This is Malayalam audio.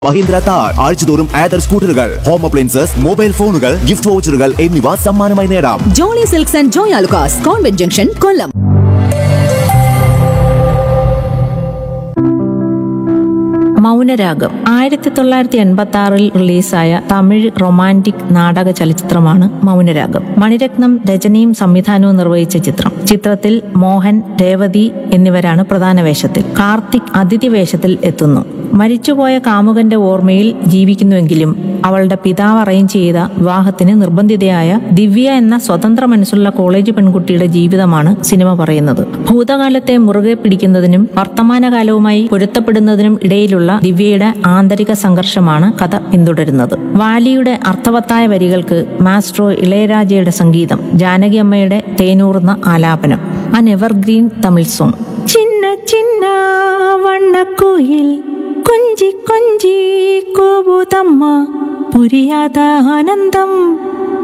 മഹീന്ദ്ര താർ ആഴ്ചതോറും ആദർ സ്കൂട്ടറുകൾ ഹോം അപ്ലയൻസസ് മൊബൈൽ ഫോണുകൾ ഗിഫ്റ്റ് വൗച്ചറുകൾ എന്നിവ സമ്മാനമായി നേടാം Jolly Silks and Joy Alukkas convent junction Kollam Mounaragam ആയിരത്തി തൊള്ളായിരത്തി എൺപത്തി ആറിൽ റിലീസായ തമിഴ് റൊമാൻറ്റിക് നാടക ചലച്ചിത്രമാണ് മൗനരാഗം മണിരത്നം രചനയും സംവിധാനവും നിർവഹിച്ച ചിത്രം ചിത്രത്തിൽ മോഹൻ രേവതി എന്നിവരാണ് പ്രധാന വേഷത്തിൽ കാർത്തിക് അതിഥി വേഷത്തിൽ എത്തുന്നു മരിച്ചുപോയ കാമുകന്റെ ഓർമ്മയിൽ ജീവിക്കുന്നുവെങ്കിലും അവളുടെ പിതാവ് അറേഞ്ച് ചെയ്ത വിവാഹത്തിന് നിർബന്ധിതയായ ദിവ്യ എന്ന സ്വതന്ത്ര മനസ്സുള്ള കോളേജ് പെൺകുട്ടിയുടെ ജീവിതമാണ് സിനിമ പറയുന്നത് ഭൂതകാലത്തെ മുറുകെ പിടിക്കുന്നതിനും വർത്തമാനകാലവുമായി പൊരുത്തപ്പെടുന്നതിനും ഇടയിലുള്ള ദിവ്യയുടെ ആന്തരിക സംഘർഷമാണ് കഥ പിന്തുടരുന്നത് വാലിയുടെ അർത്ഥവത്തായ വരികൾക്ക് മാസ്ട്രോ ഇളയരാജയുടെ സംഗീതം ജാനകി അമ്മയുടെ തേനൂർന്ന ആലാപനം അൻ എവർഗ്രീൻ തമിഴ് സോങ് ചിന്ന ചിന്ന വണ്ണക്കുയിൽ കൊഞ്ചി കൊഞ്ചി കൂവുതമ്മ പുരിയാത ആനന്ദം